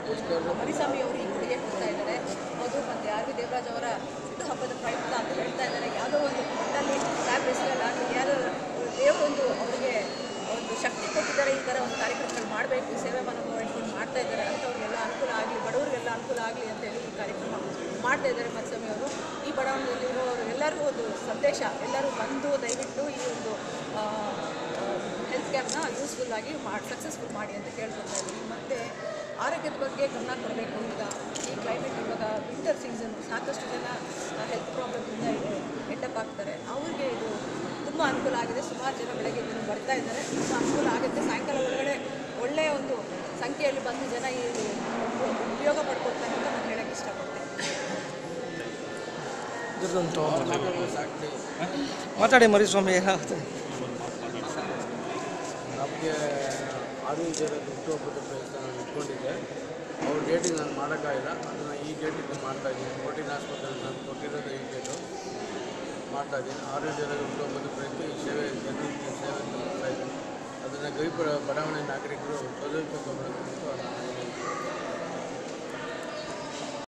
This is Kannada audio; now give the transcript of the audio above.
ಮರಿಸ್ವಾಮಿ ಅವರು ಈ ಕೊಡುಗೆ ಕೊಡ್ತಾ ಇದ್ದಾರೆ ಮಧು ಮತ್ತು ಆರ್ ವಿ ದೇವರಾಜ್ ಅವರ ಹಬ್ಬದ ಪ್ರಯುಕ್ತ ಅಂತ ಹೇಳ್ತಾ ಇದ್ದಾರೆ ಯಾವುದೋ ಒಂದು ಮಟ್ಟಲ್ಲಿ ಸ್ಯಾಪ್ ಹೆಸರಲ್ಲಾಗಲಿ ಯಾರೋ ದೇವರೊಂದು ಅವರಿಗೆ ಒಂದು ಶಕ್ತಿ ಕೊಟ್ಟಿದ್ದಾರೆ ಈ ಥರ ಒಂದು ಕಾರ್ಯಕ್ರಮಗಳು ಮಾಡಬೇಕು ಸೇವೆ ಮನೋಭಾವ ಇಟ್ಕೊಂಡು ಮಾಡ್ತಾ ಇದ್ದಾರೆ ಅಂಥವ್ರಿಗೆಲ್ಲ ಅನುಕೂಲ ಆಗಲಿ ಬಡವರಿಗೆಲ್ಲ ಅನುಕೂಲ ಆಗಲಿ ಅಂತ ಹೇಳಿ ಈ ಕಾರ್ಯಕ್ರಮ ಮಾಡ್ತಾ ಇದ್ದಾರೆ ಮತ್ಸ್ವಾಮಿ ಅವರು ಈ ಬಡಾವಣೆಯಲ್ಲಿರುವವರು ಎಲ್ಲರಿಗೂ ಒಂದು ಸಂದೇಶ ಎಲ್ಲರೂ ಬಂದು ದಯವಿಟ್ಟು ಈ ಒಂದು ಹೆಲ್ತ್ ಕ್ಯಾಂಪ್ನ ಯೂಸ್ಫುಲ್ ಆಗಿ ಮಾಡಿ ಸಕ್ಸಸ್ಫುಲ್ ಮಾಡಿ ಅಂತ ಕೇಳ್ಕೊತಾ ಇದ್ದೀನಿ ಮತ್ತು ಆರೋಗ್ಯದ ಬಗ್ಗೆ ಗಮನ ಕೊಡಬೇಕು ಈಗ ಈ ಕ್ಲೈಮೇಟ್ ಇವಾಗ ವಿಂಟರ್ ಸೀಸನ್ ಸಾಕಷ್ಟು ಜನ ಹೆಲ್ತ್ ಪ್ರಾಬ್ಲಮಿಂದ ಹೆಡ್ಡಪ್ ಆಗ್ತಾರೆ ಅವ್ರಿಗೆ ಇದು ತುಂಬ ಅನುಕೂಲ ಆಗಿದೆ ಸುಮಾರು ಜನ ಬೆಳಗ್ಗೆ ಇದನ್ನು ಬರ್ತಾ ಇದ್ದಾರೆ ತುಂಬ ಅನುಕೂಲ ಆಗುತ್ತೆ ಸಾಯಂಕಾಲ ಒಳಗಡೆ ಒಳ್ಳೆಯ ಒಂದು ಸಂಖ್ಯೆಯಲ್ಲಿ ಬಂದು ಜನ ಈ ಒಂದು ಉಪಯೋಗ ಪಡ್ಕೊಳ್ತಾರೆ ಅಂತ ನಾನು ಹೇಳಕ್ಕೆ ಇಷ್ಟಪಡ್ತೀನಿ ಇದ್ರದ್ದಂತೂ ಮಾತಾಡಿ ಮರಿಸ್ವಾಮಿ ಏನಾಗುತ್ತೆ ನಮಗೆ ಆರೋಗ್ಯದ ಹುಟ್ಟುಹಬ್ಬದ ಪ್ರಯತ್ನ ನಾನು ಇಟ್ಕೊಂಡಿದ್ದೆ ಅವ್ರ ಡೇಟಿಗೆ ನಾನು ಮಾಡೋಕ್ಕಾಗಿಲ್ಲ ಅದನ್ನು ಈ ಡೇಟಿಗೆ ಮಾಡ್ತಾ ಇದ್ದೀನಿ ಪ್ರೋಟೀನ್ ಆಸ್ಪತ್ರೆಯಲ್ಲಿ ನಾನು ಕೊಟ್ಟಿರೋದು ಈ ಡೇಟು ಮಾಡ್ತಾ ಇದ್ದೀನಿ ಆರೋಗ್ಯದ ಹುಟ್ಟುಹಬ್ಬದ ಪ್ರಯತ್ನ ಈ ಸೇವೆ ಜನರಿಗೆ ಸೇವೆ ಅಂತ ಮಾಡ್ತಾ ಇದ್ದೀನಿ ಅದನ್ನು ಗೈ ಬಡಾವಣೆ ನಾಗರಿಕರು ಸದುಪಯೋಗ